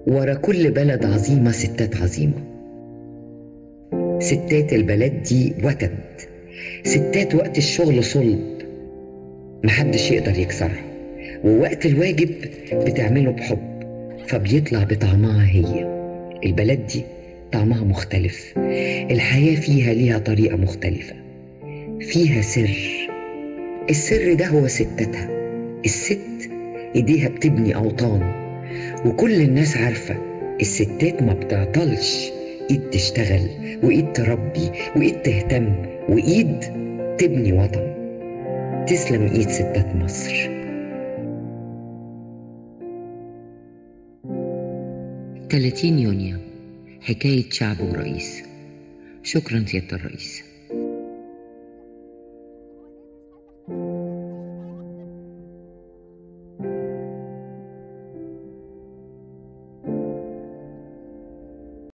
ورا كل بلد عظيمة ستات عظيمة ستات البلد دي وتد ستات وقت الشغل صلب محدش يقدر يكسرها ووقت الواجب بتعمله بحب فبيطلع بطعمها هي البلد دي طعمها مختلف الحياة فيها ليها طريقة مختلفة فيها سر السر ده هو ستاتها الست ايديها بتبني اوطان وكل الناس عارفة الستات ما بتعطلش ايد تشتغل وايد تربي وايد تهتم وايد تبني وطن تسلم ايد ستات مصر 30 يونيو حكاية شعب ورئيس شكرا سيادة الرئيس